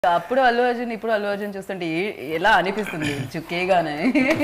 అప్పుడు అల్లు అర్జున్ ఇప్పుడు అల్లు అర్జున్ చూస్తుంటే ఏ- ఎలా అనిపిస్తుంది చుక్కేగానే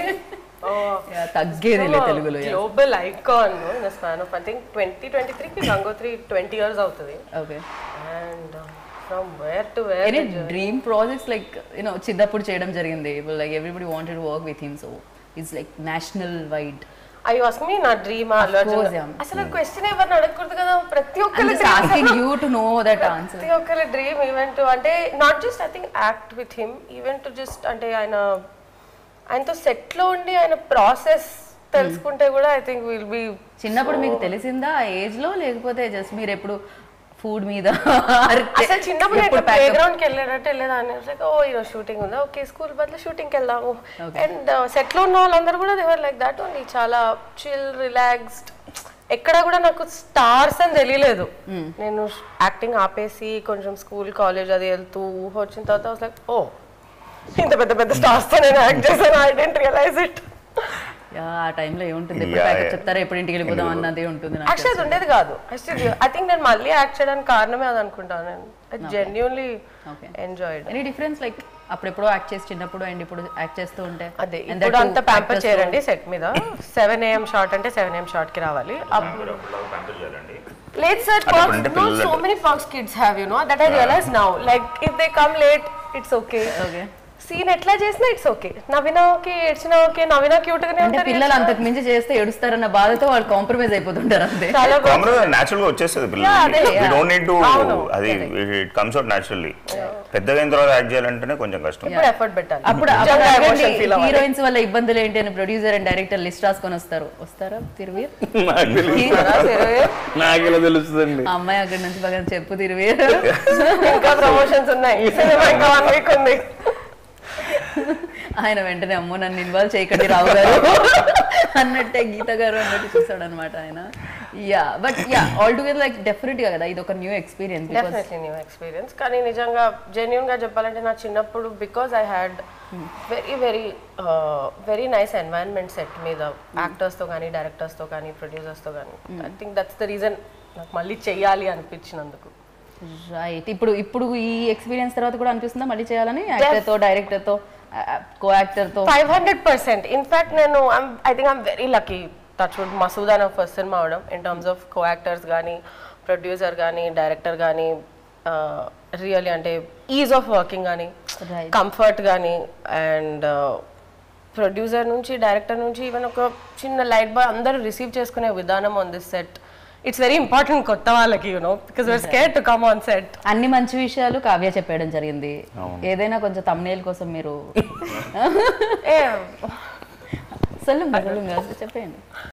యా, తగ్గేదిలే తెలుగులో global icon in the span of I think twenty twenty త్రీకి గంగోత్రి ట్వంటీ ఇయర్స్ అవుతుంది okay and from where to where any dream projects like you know చిన్నప్పుడు చేయడం జరిగింది like everybody wanted work with him so it's like national wide I was me నా dream course, yeah. అసలు question ఎవరిని అడగకూడదు కదా ప్రతి I'm ఒక్కరి just asking you to know that answer. ప్రతి ఒక్కరి డ్రీమ్ ఈవెన్ టు అంటే not just I think act with him even to just అంటే ఆయన ఆయనతో set లో ఉండి ఆయన ప్రాసెస్ తెలుసుకుంటే కూడా ఐ థింక్ విల్ బి చిన్నప్పుడు మీకు తెలిసిందా ఆ ఏజ్ లో లేకపోతే జస్ట్ మీరు ఎప్పుడు ఫుడ్ మీద అసలు చిన్నప్పుడు ఎప్పుడు ప్లే pack up? గ్రౌండ్ కి వెళ్ళేటట్టు వెళ్ళేదాన్ని లైక్ ఓ ఈరోజు షూటింగ్ ఉందా ఓకే స్కూల్ బదులు షూటింగ్ కి వెళ్దాము అండ్ సెట్ లో ఉన్న వాళ్ళందరూ కూడా దేవర్ లైక్ దట్ ఓన్లీ చాలా చిల్ రిలాక్స్డ్ ఎక్కడ కూడా నాకు స్టార్స్ అని తెలియలేదు నేను యాక్టింగ్ ఆపేసి కొంచెం స్కూల్ కాలేజ్ అది వెళ్తూ ఊహ వచ్చిన తర్వాత లైక్ ఓ ఇంత పెద్ద పెద్ద స్టార్స్ తో నేను యాక్ట్ చేశాను I didn't realise it yeah, ఆ టైంలో ఏముంటుంది ఎప్పుడు Yeah, ప్యాకప్ yeah. చెప్తారా ఎప్పుడు ఇంటికి వెళ్ళిపోదాం అన్నది ఉంటుంది నాకు యాక్చువల్లీ అది ఉండేది కాదు ఐ థింక్ నేను మళ్ళీ యాక్ట్ చేయడానికి కారణమే అది అనుకుంటాను నేను genuinely Okay. Enjoyed any difference like అప్పుడెప్పుడో యాక్ట్ చేసి చిన్నప్పుడు అండ్ ఇప్పుడు యాక్ట్ చేస్తూ ఉంటే అదే And ఇప్పుడు that అంత too ప్యాంపర్ actors చేయరండి సెట్ మీద సెవెన్ ఏఎం షార్ట్ అంటే సెవెన్ ఏఎం షార్ట్ కి రావాలి అప్పుడు లేదు సార్ అంటే ఇప్పుడు అంటే నో పిల్లలు so many folks kids have you know that I realise now like if they come late it's okay okay scene ఎట్లా చేసినా ఇట్స్ ఓకే నవీనా ఓకే ఏడ్చినా ఓకే నవీనా క్యూట్ గానే అంటే ఉంటారు పిల్లలు అంతకు మించి చేస్తే ఏడుస్తారన్న బాధతో వాళ్ళు కాంప్రమైజ్ అయిపోతుంటారు అంతే చాలా బాగుంది. కామన్ న్యాచురల్ గా వచ్చేస్తుంది Yeah, అదే, పిల్లలకి yeah. డోంట్ నీడ్ టు అవును, అది ఇట్ కమ్స్ అవుట్ న్యాచురల్లీ పెద్దగా అయిన తర్వాత యాక్ట్ చేయాలంటేనే కొంచెం కష్టం ఇప్పుడు ఎఫర్ట్ పెట్టాలి అప్పుడు నిజంగా emotion feel అవ్వాలి. హీరోయిన్స్ వల్ల ఇబ్బందులు ఏంటి అని ప్రొడ్యూసర్ అండ్ డైరెక్టర్ లిస్ట్ రాసుకొని వస్తారు వస్తారా తిరువీర్ నాకు తెలియదు. కదా, సరే. నాకెలా తెలుస్తుందండి ఆ అమ్మాయి అక్కడి నుంచి బాగా చెప్పు తిరువీర్ ఇంకా ప్రమోషన్స్ ఉన్నాయి సినిమా ఇంకా వన్ వీక్ ఉంది ఆయన వెంటనే అమ్మో నన్ను ఇన్వాల్వ్ చేయకండి రావు గారు అన్నట్టే గీత గారు అన్నట్టు చూస్తాడు అనమాట ఆయన yeah but yeah all together like definite గా కదా ఇది ఒక new experience because definitely new experience కానీ నిజంగా జెన్యున్ గా చెప్పాలంటే నా చిన్నప్పుడు because I had very very very nice environment set మీద యాక్టర్స్ తో కానీ డైరెక్టర్స్ తో కానీ ప్రొడ్యూసర్స్ తో కానీ I think that's the reason నాకు మళ్ళీ చెయ్యాలి అనిపించినందుకు రైట్ ఇప్పుడు ఇప్పుడు ఈ ఎక్స్పీరియన్స్ తర్వాత కూడా అనిపిస్తుందా మళ్ళీ చేయాలని యాక్టర్ తో డైరెక్టర్ తో కో యాక్టర్ తో ఫైవ్ హండ్రెడ్ పర్సెంట్ ఇన్ఫాక్ట్ నేను I think I'm very lucky touch wood Masooda నా ఫస్ట్ సినిమా అవడం in terms of co actors కానీ ప్రొడ్యూసర్ కానీ డైరెక్టర్ కానీ రియల్లీ అంటే ఈజ్ ఆఫ్ వర్కింగ్ కానీ Right. కంఫర్ట్ కానీ అండ్ ప్రొడ్యూసర్ నుంచి డైరెక్టర్ నుంచి ఈవెన్ ఒక చిన్న లైట్ బాయ్ అందరూ రిసీవ్ చేసుకునే విధానం on this set it's very important కొత్త వాళ్ళకి you know because we're scare to come on set అన్ని మంచి విషయాలు కావ్య చెప్పేయడం జరిగింది ఏదైనా కొంచెం తమ్నేల్ కోసం మీరు ఏ సొల్లుంగా సొల్లుంగా చెప్పేయండి